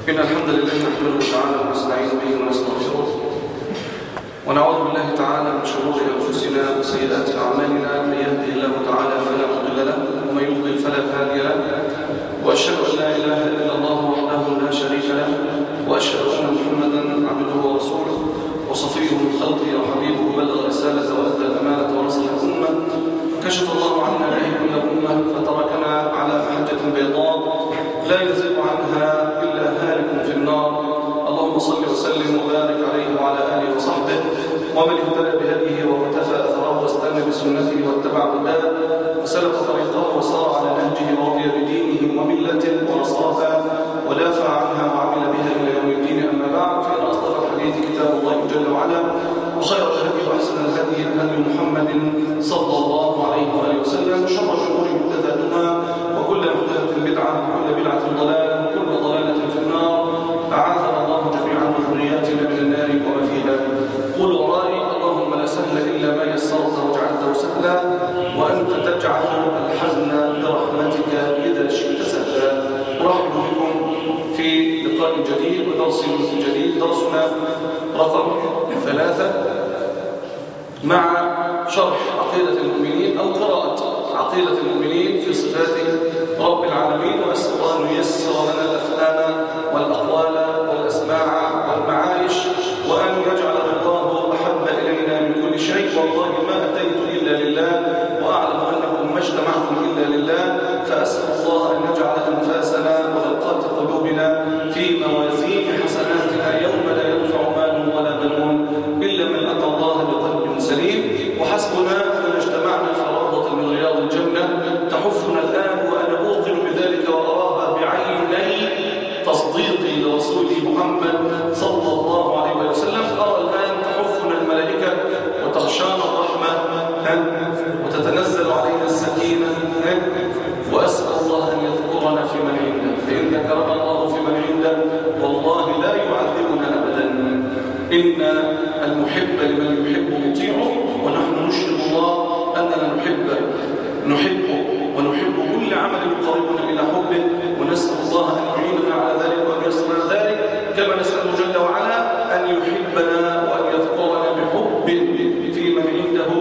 إن الحمد لله نحمده تعالى ونستعين به ونستغفره ونعوذ بالله تعالى من شرور أنفسنا وسيئات أعمالنا من يهده الله تعالى فلا مضل له ومن يضلل فلا هادي له وأشهد أن لا إله إلا الله وحده لا شريك له وأشهد أن محمدا عبده ورسوله وصفيه من خلقه وحبيبه بلغ الرسالة وأدى الأمانة ونصح الأمة كشف الله عنا به كل أمة فتركنا على محجة بيضاء لا يزيغ عنها إلا هالك في النار اللهم صل وسلم وبارك عليه وعلى آله وصحبه ومن اهتدى بهديه واقتفى أثره واستنى بسنته واتبع هداه وسلك طريقه وسار على نهجه ورضي بدينه وملته ونصرها ودافع عنها وعمل بها إلى يوم الدين أما بعد فإن أصدق الحديث كتاب الله جل وعلا وخير الهدي وأحسن الهدي هدي محمد صلى الله عليه وآله وسلم وشر الأمور محدثاتها وكل محدثة بدعة وكل بدعة ضلالة وكل ضلالة في النار أعاذنا الله جميعا وذرياتنا من النار وما فيها قل ورائي اللهم لا سهل إلا ما يسرته وجعلته سهلا وأنت تجعل الحزن برحمتك إذا شئت سهلا أرحب بكم في لقاء جديد ودرس جديد درسنا رقم ثلاثة مع شرح عقيدة المؤمنين أو قراءة عقيدة المؤمنين في صفات رب العالمين ونسأل الله أن ييسر لنا الأفهام والأقوال والأسماع والمعايش وأن يجعل رضاه أحب إلينا من كل شيء والله ما أتيت إلا لله وأعلم أنكم ما اجتمعتم إلا لله فأسأل الله أن يجعل أنفاسنا ورقات قلوبنا في موازين حسناتنا يوم لا ينفع مال ولا بنون إلا من أتى الله بقلب سليم وحسبنا أن اجتمعنا في روضة من رياض الجنة تحفنا الآن وأنا أوقن بذلك وأراها بعيني تصديقي لرسولي محمد صلى الله عليه وسلم أرى الآن تحفنا الملائكة وتغشانا الرحمة وتتنزل علينا السكينة وأسأل الله أن يذكرنا في من عنده فإن ذكرنا الله في من عنده والله لا يعذبنا أبدا إن المحب لمن يحب مطيعه ونحن نشهد الله أننا نحبه نحبه ونحب كل عمل يقربنا إلى حبه ونسأل الله أن يعيننا على ذلك وأن يسر ذلك كما نسأله جل وعلا أن يحبنا وأن يذكرنا بحب في من عنده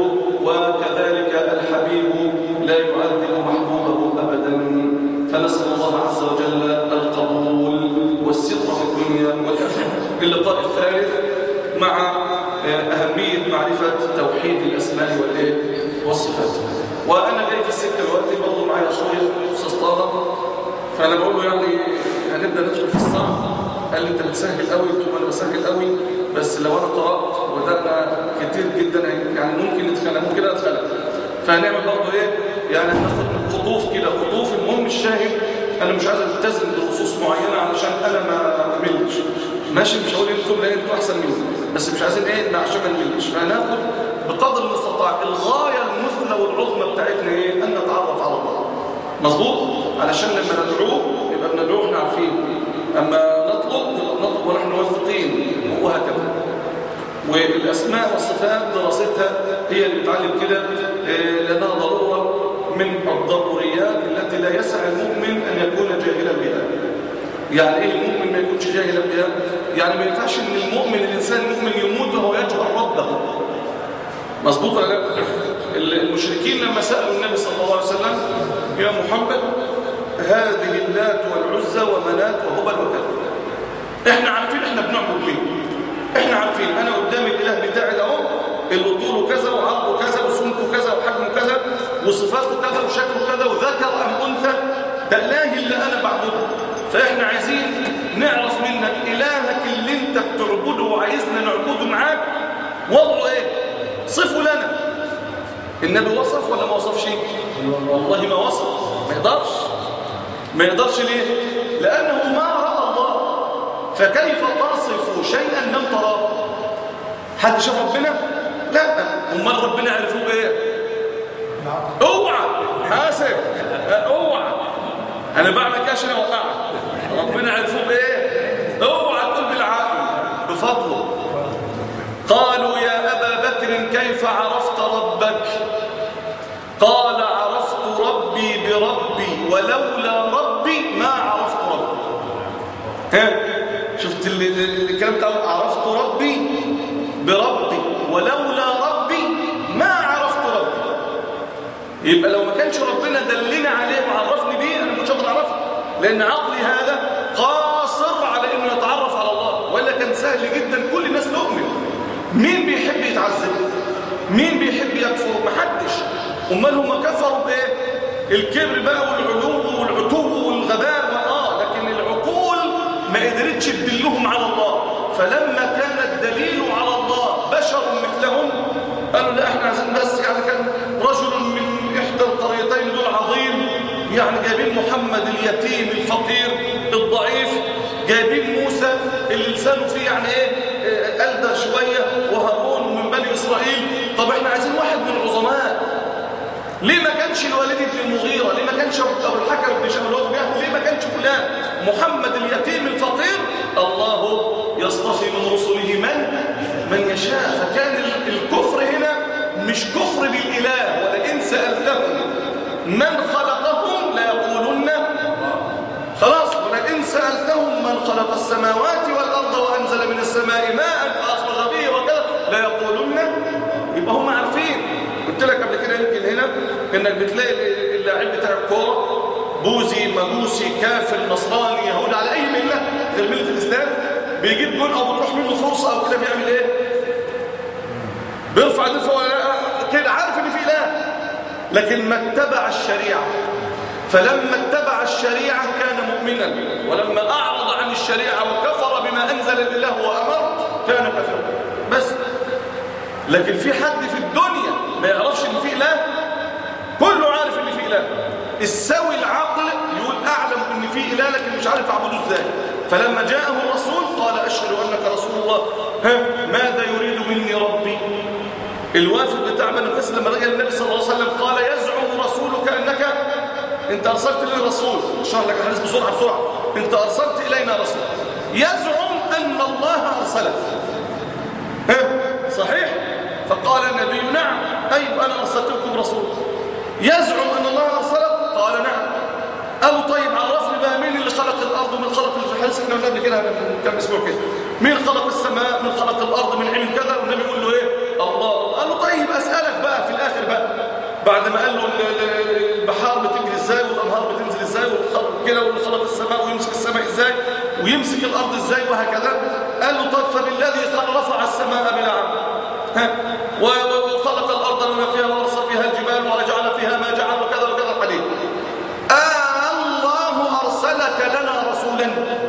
وكذلك الحبيب لا يعذب محبوبه أبدا فنسأل الله عز وجل القبول والستر في الدنيا والآخرة اللقاء الثالث مع أهمية معرفة توحيد الأسماء والإيه والصفات وأنا جاي في السكة دلوقتي برضه معايا أخويا أستاذ طه فأنا بقول له يعني هنبدأ ندخل في الصعب قال لي أنت بتسهل قوي قلت له أنا بسهل قوي بس لو أنا قرأت وبدأنا كتير جدا يعني ممكن نتخلق ممكن أتخلق فهنعمل برضه إيه يعني هناخد خطوف كده خطوف المهم الشاهد أنا مش عايز ألتزم بخصوص معينة علشان أنا ما أملش ماشي مش هقول انتم لا انتوا احسن مني بس مش عايزين ايه عشان ما نملش فهناخد بقدر المستطاع الغايه المثلى والعظمى بتاعتنا ايه ان نتعرف على الله مظبوط علشان لما ندعوه يبقى بندعوه احنا عارفين اما نطلب نبقى نطلب ونحن موثقين وهكذا والاسماء والصفات دراستها هي اللي بتعلم كده لانها ضروره من الضروريات التي لا يسع المؤمن ان يكون جاهلا بها يعني ايه المؤمن ما يكونش جاهلا بها يعني ما ينفعش ان المؤمن الانسان المؤمن يموت وهو يجهل ربه مظبوط ولا لا المشركين لما سالوا النبي صلى الله عليه وسلم يا محمد هذه اللات والعزى ومنات وهبل وكذا احنا عارفين احنا بنعبد مين احنا عارفين انا قدام الاله بتاعي ده اهو اللي طوله كذا وعرضه كذا وسمكه كذا وحجمه كذا وصفاته كذا وشكله كذا وذكر ام انثى ده الله اللي انا بعبده فاحنا عايزين نعرف منك إلهك اللي انت بتعبده وعايزنا نعبده معاك وضعه ايه صفه لنا النبي وصف ولا ما وصفش والله ما وصف ما يقدرش ما يقدرش ليه لأنه ما رأى الله فكيف تصف شيئا لم تراه حد شاف ربنا لا امال ربنا عرفوه بايه اوعى حاسب اوعى انا بعمل كده عشان اوقعك ربنا عرفوه بايه اوعى تقول بالعقل بفضله قالوا يا ابا بكر كيف عرفت ربك قال عرفت ربي بربي ولولا ربي ما عرفت ربي ها شفت ال- ال- الكلام بتاعه عرفت ربي بربي ولولا ربي ما عرفت ربي يبقى لو ما كانش ربنا دلنا عليه وعرفني بيه انا مش هقدر اعرفه لان عقلي هذا قاصر على انه يتعرف على الله والا كان سهل جدا كل الناس تؤمن مين بيحب يتعذب مين بيحب يكفر محدش امال هم كفروا بايه الكبر بقى والعلو والعتو والغباء اه لكن العقول ما قدرتش تدلهم على الله فلما كان الدليل على الله بشر مثلهم قالوا لا احنا عايزين بس يعني كان رجل من احدى القريتين دول عظيم يعني جايبين محمد اليتيم الفقير الضعيف جايبين موسى اللي لسانه فيه يعني ايه آه، ألدى شوية وهارون من بني إسرائيل طب احنا عايزين واحد من العظماء ليه ما كانش الوليد بن المغيرة ليه ما كانش أبو الحكم بن شملون ليه ما كانش فلان محمد اليتيم الفقير الله يصطفي من رسله من من يشاء فكان ال- الكفر هنا مش كفر بالإله ولئن سألتهم من خلقهم ليقولن خلاص ولئن سألتهم من خلق السماوات والأرض وأنزل من السماء ماء فأخرج به وكذا ليقولن يبقى هم عارفين قلت لك قبل كده يمكن هنا انك بتلاقي اللاعب بتاع الكوره بوذي مجوسي كافر نصراني يهودي على اي مله غير مله الاسلام بيجيب جول او بتروح منه فرصه او كده بيعمل ايه؟ بيرفع دفعه ولا لا؟ كده عارف ان في اله لكن ما اتبع الشريعه فلما اتبع الشريعه كان مؤمنا ولما اعرض عن الشريعه وكفر بما انزل الله وامر كان كافرا بس لكن في حد في الدنيا ما يعرفش ان في اله كله عارف ان في اله السوي العقل يقول اعلم ان في اله لكن مش عارف اعبده ازاي فلما جاءه الرسول قال اشهد انك رسول الله ها ماذا يريد مني ربي الوافد بتاع بني قيس لما رجع النبي صلى الله عليه وسلم قال يزعم رسولك انك انت ارسلت لنا رسول اشرح لك الحديث بسرعه بسرعه انت ارسلت الينا رسول يزعم ان الله ارسلك ها صحيح فقال النبي نعم أيوة أنا أرسلتكم رسول يزعم أن الله أرسلك قال نعم قالوا طيب عرفني بقى مين اللي خلق الأرض ومن خلق الحديث احنا قلنا قبل كده من كم اسبوع كده مين خلق السماء من خلق الأرض من علم كذا والنبي يقول له إيه الله قال له طيب أسألك بقى في الآخر بقى بعد ما قال له ال- ال- البحار بتجري ازاي والأنهار بتنزل ازاي والخلق كده واللي خلق السماء ويمسك السماء ازاي ويمسك الأرض ازاي وهكذا قال له طيب فبالذي خلق رفع السماء بلا عمل ها و- و- وخلق الأرض وما فيها وأرسل فيها الجبال وجعل فيها ما جعل وكذا وكذا الحديث آه الله أرسلك لنا رسولا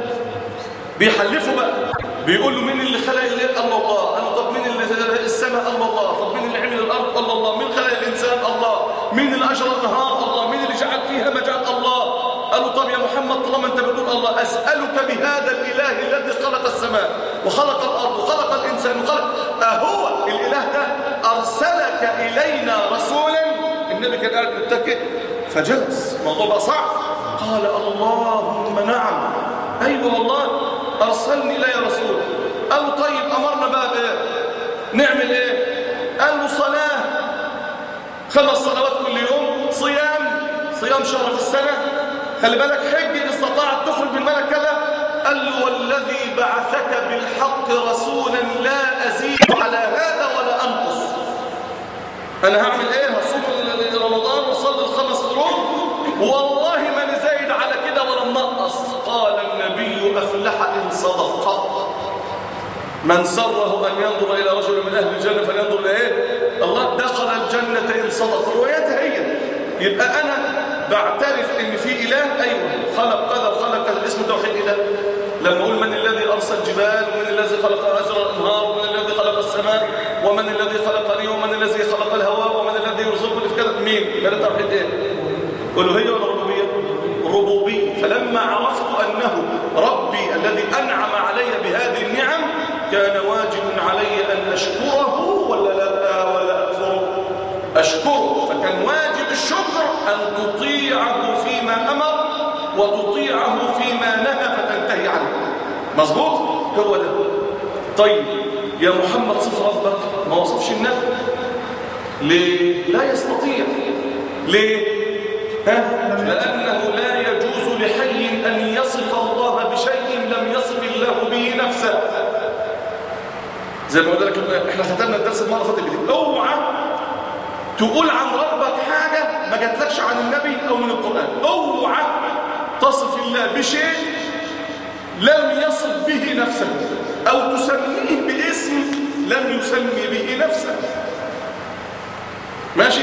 بيحلفوا بقى بيقول له مين اللي خلق الليل الله الله قال له طب مين اللي السماء الله الله طب مين اللي عمل الأرض الله الله مين خلق الإنسان الله مين اللي أجرى النهار الله مين اللي جعل فيها مجال الله قال له طب يا محمد طالما انت بتقول الله أسألك بهذا الإله الذي خلق السماء وخلق الأرض وخلق الإنسان وخلق أهو الإله ده أرسلك إلينا رسولا النبي كان قاعد متكئ فجلس الموضوع بقى صعب قال اللهم نعم أيوة والله أرسلني إلي رسول قال له طيب أمرنا بقى بإيه نعمل إيه قال له صلاة خمس صلوات كل يوم صيام صيام شهر في السنة خلي بالك حج إن استطاعت تخرج من ملك كذا قال له والذي بعثك بالحق رسولا لا أزيد على هذا ولا أنقص أنا هعمل إيه هصوم ال- رمضان وصلي الخمس فروض والله ما نزايد على كده ولا منقص قال النبي أفلح إن صدق من سره أن ينظر إلى رجل من أهل الجنة فلينظر إليه الله دخل الجنة إن صدق روايتها هي يبقى أنا بعترف إن في إله أيوه خلق كذا وخلق كذا اسم توحيد إله لما أقول من الذي أرسل الجبال ومن الذي خلق أجر الأنهار ومن الذي خلق السماء ومن الذي خلقني ومن الذي خلق الهواء ومن الذي يرزقني في كذا مين؟ من توحيد إيه؟ ألوهية ولا ربوبية؟ ربوبية فلما عرفت أنه ربي الذي أنعم علي بهذه النعم كان واجب علي أن أشكره ولا لا ولا أكفره أشكره فكان واجب الشكر أن تطيعه فيما أمر وتطيعه فيما نهى فتنتهي عنه مظبوط هو ده طيب يا محمد صف ربك ما وصفش النبي ليه لا يستطيع ليه ها؟ لأنه لا يجوز لحي أن يصف الله بشيء لم يصف الله به نفسه زي ما قلت لك احنا ختمنا الدرس المره اللي فاتت دي اوعى تقول عن ربك حاجه ما جاتلكش عن النبي او من القران اوعى تصف الله بشيء لم يصف به نفسه او تسميه باسم لم يسمي به نفسه ماشي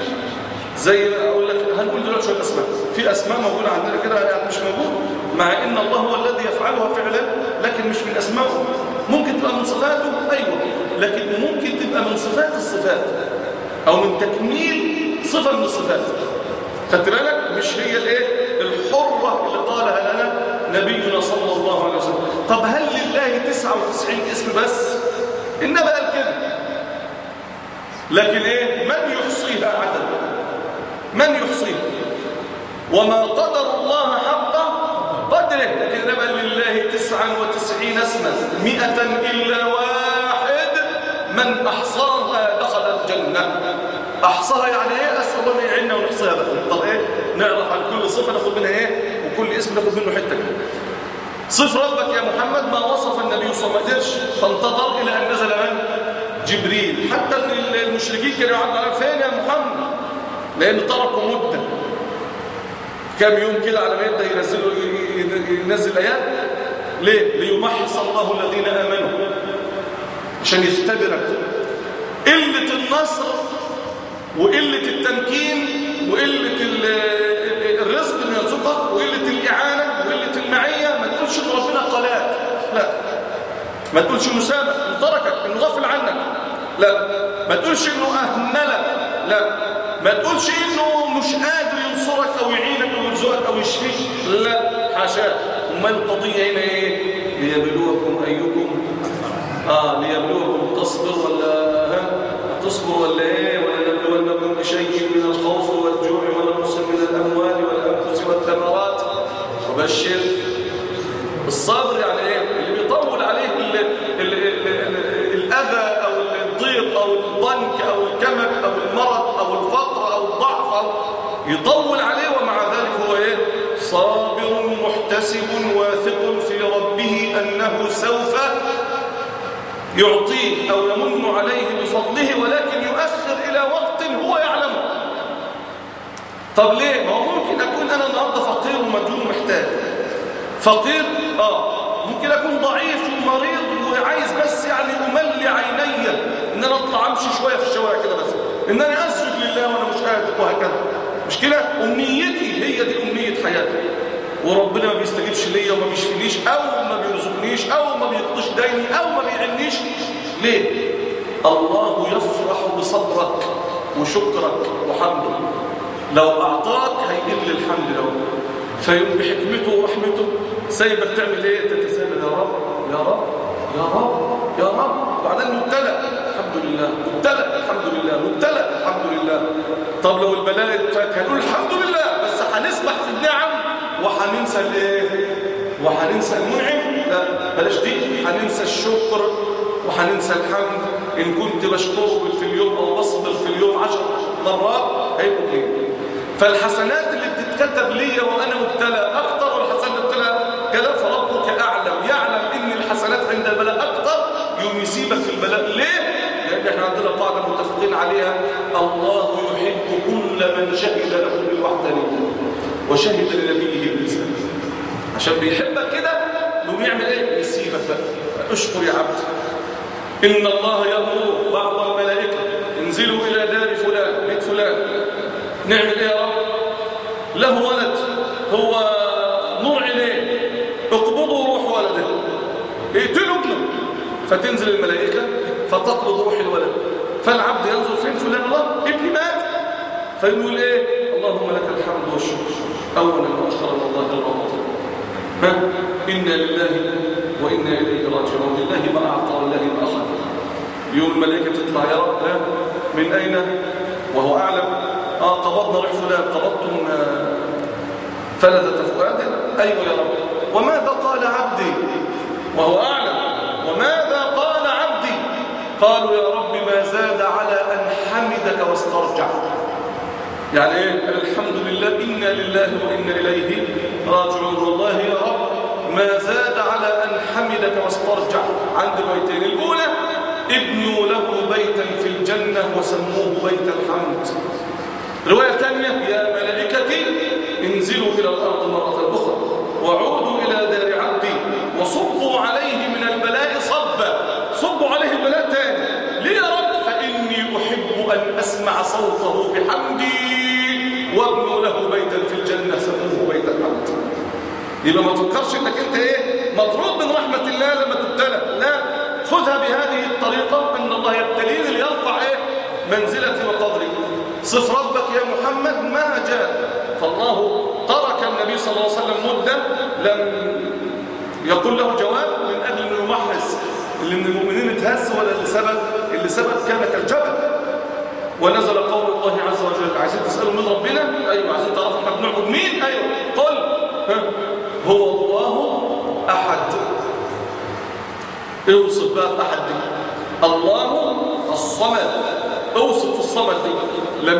زي ما اقول لك هنقول دلوقتي شويه اسماء في اسماء موجوده عندنا كده يعني مش موجوده مع ان الله هو الذي يفعلها فعلا لكن مش من اسمائه ممكن تبقى من صفاته ايوه لكن ممكن تبقى من صفات الصفات او من تكميل صفه من الصفات خدت بالك مش هي الايه الحره اللي قالها لنا نبينا صلى الله عليه وسلم طب هل لله 99 اسم بس انما قال كده لكن ايه من يحصيها عدد من يحصيها وما قدر الله حق قدره لكن نبقى لله تسعا وتسعين اسما مئة إلا واحد من أحصاها دخل الجنة أحصاها يعني إيه أسأل الله يعيننا ونحصيها بقى طب إيه نعرف عن كل صفة ناخد منها إيه وكل اسم ناخد منه حتة كده صف ربك يا محمد ما وصف النبي صلى الله عليه وسلم فانتظر إلى أن نزل من جبريل حتى المشركين كانوا يعلمون فين يا محمد لأن تركوا مدة كام يوم كده على ما يبدأ ينزل, ينزل آيات ليه؟ ليمحص الله الذين آمنوا عشان يختبرك قلة النصر وقلة التمكين وقلة الرزق اللي يرزقك وقلة الإعانة وقلة المعية ما تقولش إن ربنا قلاك لا ما تقولش إنه سابك إنه تركك إنه غفل عنك لا ما تقولش إنه أهملك لا ما تقولش إنه مش قادر ينصرك أو يعينك أو يرزقك أو يشفيك لا حاشا امال القضية هنا إيه ليبلوكم أيكم آه ليبلوكم تصبر ولا ها تصبر ولا إيه ولا نبلونكم بشيء من الخوف والجوع والنقص من الأموال والأنفس والثمرات وبشر الصبر يعني إيه اللي بيطول عليه ال ال ال ال الأذى أو الضيق أو الضنك أو الكمك أو المرض أو الفقر أو الضعف أو يطول عليه ومع ذلك هو إيه صابر محتسب واثق في ربه أنه سوف يعطيه أو يمن عليه بفضله ولكن يؤخر إلى وقت هو يعلمه طب ليه؟ ما هو ممكن أكون أنا النهاردة فقير ومديون محتاج فقير؟ آه ممكن أكون ضعيف ومريض وعايز بس يعني أملي عيني إن أنا أطلع أمشي شوية في الشوارع كده بس إن أنا أسجد لله وأنا مش قادر وهكذا مش كده؟ أمنيتي هي دي أمنية حياتي وربنا ما بيستجيبش ليا وما بيشفينيش او ما بيرزقنيش او ما بيقضيش ديني او ما بيعنيش ليه الله يفرح بصبرك وشكرك وحمده لو اعطاك هيقل الحمد له فيقوم بحكمته ورحمته سايبك تعمل ايه تتسامل يا رب يا رب يا رب يا رب بعدين مبتلى الحمد لله مبتلى الحمد لله مبتلى الحمد لله طب لو البلاء اتفك هنقول الحمد لله بس هنسبح في النعم وهننسى الايه وهننسى المنعم لا بلاش دي هننسى الشكر وهننسى الحمد ان كنت بشكره في اليوم او بصبر في اليوم عشر مرات هيبقوا اثنين فالحسنات اللي بتتكتب ليا وانا مبتلى اكتر والحسنات اللي مبتلى كده فربك اعلم يعلم ان الحسنات عند البلاء اكتر يوم يسيبك في البلاء ليه لان احنا عندنا قاعده متفقين عليها الله يحب كل من شهد له بالوحدانيه وشهد لنبيه بالرسالة عشان بيحبك كده يقوم يعمل ايه يسيبك بقى اشكر يا عبد ان الله يامر بعض الملائكه انزلوا الى دار فلان بيت فلان نعمل ايه يا رب له ولد هو نور عينيه اقبضوا روح ولده اقتلوا ابنه فتنزل الملائكه فتقبض روح الولد فالعبد ينظر فين فلان الله ابني مات فيقول ايه اللهم لك الحمد والشكر اولا واخرا والله الباطل ها انا لله وانا اليه راجعون لله ما اعطى والله ما اخذ يوم الملائكه تطلع يا رب ها من اين وهو اعلم اه قبضنا روح فلان قبضتم فلذة فؤاده ايوه يا رب وماذا قال عبدي وهو اعلم وماذا قال عبدي قالوا يا رب ما زاد على ان حمدك واسترجع يعني ايه الحمد لله إنا لله وإنا إليه راجعون والله يا رب ما زاد على أن حمدك واسترجع عند البيتين الأولى ابنوا له بيتا في الجنة وسموه بيت الحمد رواية ثانية يا ملائكتي انزلوا إلى الأرض مرة أخرى وعودوا إلى دار عبدي وصبوا عليه من البلاء صبا صبوا عليه البلاء تاني ليه يا رب فإني أحب أن أسمع صوته بحمدي وابنوا له بيتا في الجنة سموه بيت الحمد يبقى ما تفكرش انك انت ايه مطرود من رحمة الله لما تبتلى لا خذها بهذه الطريقة ان الله يبتليني ليرفع ايه منزلتي وقدري صف ربك يا محمد ما جاء فالله ترك النبي صلى الله عليه وسلم مدة لم يقول له جواب من أجل أنه يمحص اللي من المؤمنين اتهز ولا اللي ثبت اللي ثبت كان كالجبل ونزل قول الله عز وجل عايزين تسألوا من ربنا أيوة عايزين تعرفوا احنا بنعبد مين أيوة قل ها هو الله أحد اوصف بقى أحد دي الله الصمد اوصف الصمد دي